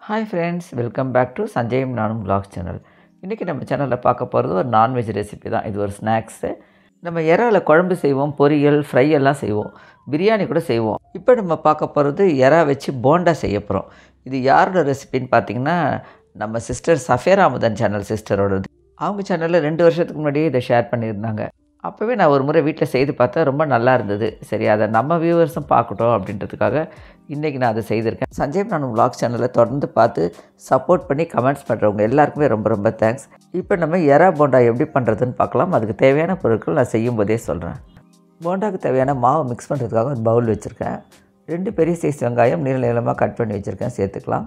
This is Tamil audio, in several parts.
hi friends welcome back to சஞ்சயும் நானும் vlogs சேனல் இன்றைக்கி நம்ம சேனலில் பார்க்க போகிறது ஒரு நான்வெஜ் ரெசிபி தான் இது ஒரு ஸ்நாக்ஸு நம்ம இறால குழம்பு செய்வோம் பொரியல் ஃப்ரை எல்லாம் செய்வோம் பிரியாணி கூட செய்வோம் இப்போ நம்ம பார்க்க போகிறது இறா வச்சு போண்டா செய்ய போகிறோம் இது யாரோட ரெசிபின்னு பார்த்தீங்கன்னா நம்ம சிஸ்டர் சஃபேர் அமுதன் சேனல் சிஸ்டரோடது அவங்க சேனலில் ரெண்டு வருஷத்துக்கு முன்னாடியே இதை ஷேர் பண்ணியிருந்தாங்க அப்போவே நான் ஒரு முறை வீட்டில் செய்து பார்த்தா ரொம்ப நல்லா இருந்தது சரி அதை நம்ம வியூவர்ஸும் பார்க்கட்டும் அப்படின்றதுக்காக இன்றைக்கி நான் அதை செய்திருக்கேன் சஞ்சய் நான் vlog சேனலை தொடர்ந்து பார்த்து சப்போர்ட் பண்ணி கமெண்ட்ஸ் பண்ணுறவங்க எல்லாருக்குமே ரொம்ப ரொம்ப தேங்க்ஸ் இப்போ நம்ம எறா போண்டா எப்படி பண்ணுறதுன்னு பார்க்கலாம் அதுக்கு தேவையான பொருட்கள் நான் செய்யும் போதே சொல்கிறேன் போண்டாக்கு தேவையான மாவு மிக்ஸ் பண்ணுறதுக்காக ஒரு பவுல் வச்சுருக்கேன் ரெண்டு பெரிய சைஸ் வெங்காயம் நீள நீளமாக கட் பண்ணி வச்சுருக்கேன் சேர்த்துக்கலாம்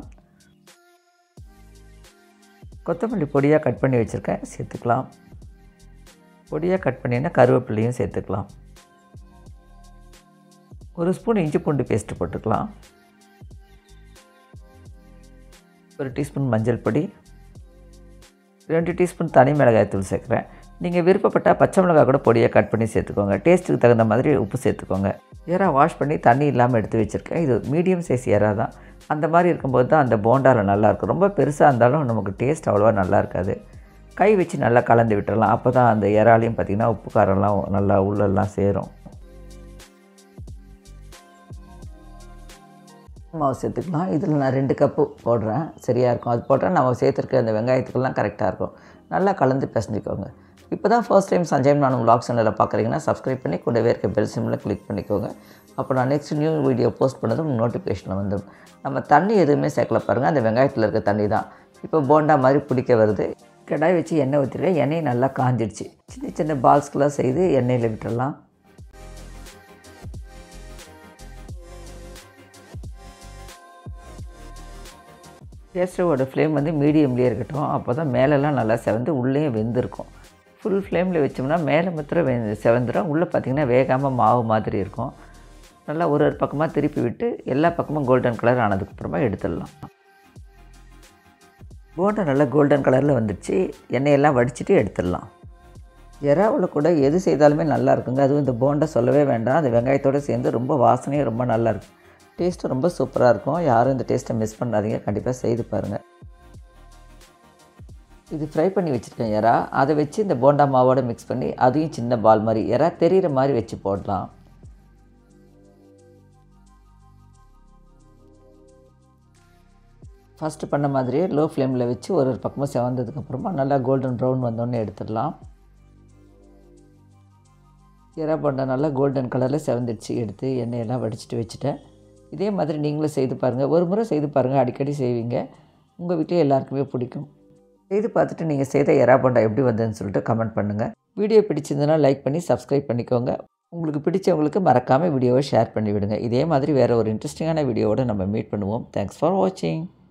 கொத்தமல்லி பொடியாக கட் பண்ணி வச்சுருக்கேன் சேர்த்துக்கலாம் பொடியாக கட் பண்ணினா கருவேப்பிலையும் சேர்த்துக்கலாம் ஒரு ஸ்பூன் இஞ்சி பூண்டு பேஸ்ட்டு போட்டுக்கலாம் ஒரு டீஸ்பூன் மஞ்சள் பொடி ரெண்டு டீஸ்பூன் தனி மிளகாய் தூள் சேர்க்குறேன் நீங்கள் விருப்பப்பட்டால் பச்சை மிளகாய் கூட பொடியாக கட் பண்ணி சேர்த்துக்கோங்க டேஸ்ட்டுக்கு தகுந்த மாதிரி உப்பு சேர்த்துக்கோங்க எறா வாஷ் பண்ணி தண்ணி இல்லாமல் எடுத்து வச்சுருக்கேன் இது மீடியம் சைஸ் எறா தான் அந்த மாதிரி இருக்கும்போது தான் அந்த போண்டாவில் நல்லாயிருக்கும் ரொம்ப பெருசாக இருந்தாலும் நமக்கு டேஸ்ட் அவ்வளோவா நல்லா இருக்காது கை வச்சு நல்லா கலந்து விட்டுறலாம் அப்போ தான் அந்த இறாலையும் பார்த்திங்கன்னா உப்பு காரம்லாம் நல்லா உள்ளெல்லாம் சேரும் மாவு சேர்த்துக்கலாம் இதில் நான் ரெண்டு கப்பு போடுறேன் சரியாக இருக்கும் அது போட்டால் நம்ம சேர்த்துருக்க அந்த வெங்காயத்துக்கெல்லாம் கரெக்டாக இருக்கும் நல்லா கலந்து பிசைஞ்சிக்கோங்க இப்போ தான் ஃபர்ஸ்ட் டைம் சஞ்சய் நானும் vlog சேனலில் பார்க்குறீங்கன்னா சப்ஸ்கிரைப் பண்ணி கூடவே இருக்க பெல் சிம்மில் கிளிக் பண்ணிக்கோங்க அப்போ நான் நெக்ஸ்ட் நியூ வீடியோ போஸ்ட் பண்ணதும் நோட்டிஃபிகேஷனில் வந்துடும் நம்ம தண்ணி எதுவுமே சேர்க்கல பாருங்கள் அந்த வெங்காயத்தில் இருக்க தண்ணி தான் இப்போ போண்டா மாதிரி பிடிக்க வருது கடாய் வச்சு எண்ணெய் ஊற்றிருக்கேன் எண்ணெய் நல்லா காஞ்சிடுச்சு சின்ன சின்ன பால்ஸ்கெலாம் செய்து எண்ணெயில் விட்டுறலாம் கேஸ்டவோட ஃப்ளேம் வந்து மீடியம்லேயே இருக்கட்டும் அப்போ தான் மேலெல்லாம் நல்லா செவந்து உள்ளேயும் வெந்திருக்கும் ஃபுல் ஃப்ளேமில் வச்சோம்னா மேலே மாத்திரம் வெ செவந்துடும் உள்ளே பார்த்திங்கன்னா வேகாமல் மாவு மாதிரி இருக்கும் நல்லா ஒரு ஒரு பக்கமாக திருப்பி விட்டு எல்லா பக்கமும் கோல்டன் கலர் ஆனதுக்கப்புறமா எடுத்துடலாம் போண்டா நல்லா கோல்டன் கலரில் வந்துடுச்சு எண்ணெயெல்லாம் வடிச்சிட்டு எடுத்துடலாம் எறாவில் கூட எது செய்தாலுமே நல்லா இருக்குங்க அதுவும் இந்த போண்டா சொல்லவே வேண்டாம் அந்த வெங்காயத்தோடு சேர்ந்து ரொம்ப வாசனையும் ரொம்ப நல்லா இருக்கும் டேஸ்ட்டும் ரொம்ப சூப்பராக இருக்கும் யாரும் இந்த டேஸ்ட்டை மிஸ் பண்ணாதீங்க கண்டிப்பாக செய்து பாருங்கள் இது ஃப்ரை பண்ணி வச்சுருக்கேன் எறா அதை வச்சு இந்த போண்டா மாவோட மிக்ஸ் பண்ணி அதையும் சின்ன பால் மாதிரி எறா தெரிகிற மாதிரி வச்சு போடலாம் ஃபஸ்ட்டு பண்ண மாதிரியே லோ ஃப்ளேமில் வச்சு ஒரு ஒரு பக்கமாக செவந்ததுக்கப்புறமா நல்லா கோல்டன் ப்ரௌன் வந்தோடனே எடுத்துடலாம் எறா போண்டா நல்லா கோல்டன் கலரில் செவந்துடுச்சு எடுத்து எண்ணெயெல்லாம் வடிச்சிட்டு வச்சுட்டேன் இதே மாதிரி நீங்களும் செய்து பாருங்கள் ஒரு முறை செய்து பாருங்கள் அடிக்கடி செய்வீங்க உங்கள் வீட்டிலே எல்லாருக்குமே பிடிக்கும் செய்து பார்த்துட்டு நீங்கள் செய்த எறா போண்டா எப்படி வந்ததுன்னு சொல்லிட்டு கமெண்ட் பண்ணுங்கள் வீடியோ பிடிச்சிருந்ததுன்னா லைக் பண்ணி சப்ஸ்கிரைப் பண்ணிக்கோங்க உங்களுக்கு பிடிச்சவங்களுக்கு மறக்காமல் வீடியோவை ஷேர் பண்ணி விடுங்க இதே மாதிரி வேறு ஒரு இன்ட்ரெஸ்டிங்கான வீடியோவோடு நம்ம மீட் பண்ணுவோம் தேங்க்ஸ் ஃபார் வாட்சிங்